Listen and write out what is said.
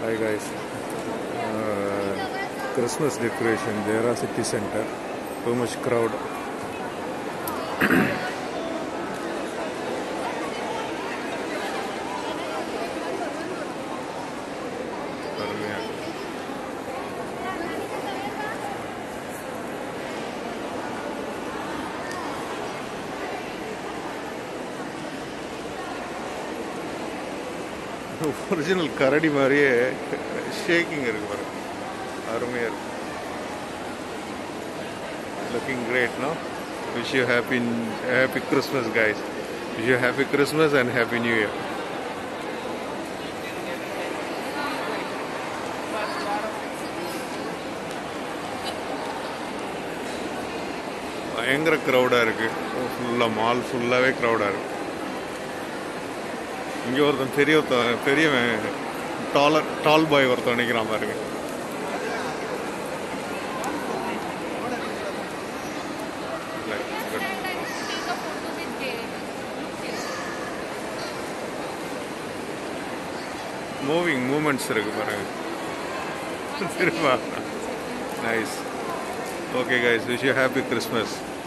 Hi guys. Uh, Christmas decoration, Dera City Center. Too much crowd. அருமையா இருக்கு. Original கரடி மாதிரியே ஷேக்கிங் இருக்கு பாருங்க அருமையாக இருக்கு looking great no wish you happy happy Christmas guys wish you happy Christmas and happy new year பயங்கர க்ரௌடாக இருக்கு ஃபுல்லாக மால் ஃபுல்லாகவே க்ரௌடாக இருக்கு இங்கே ஒருத்தன் பெரிய ஒருத்தன் பெரியவன் டாலர் டால் பாய் ஒருத்தன் நிற்கிறான் பாருங்க மூவிங் மூமெண்ட்ஸ் இருக்கு பாருங்க திரும்ப nice okay guys wish you happy Christmas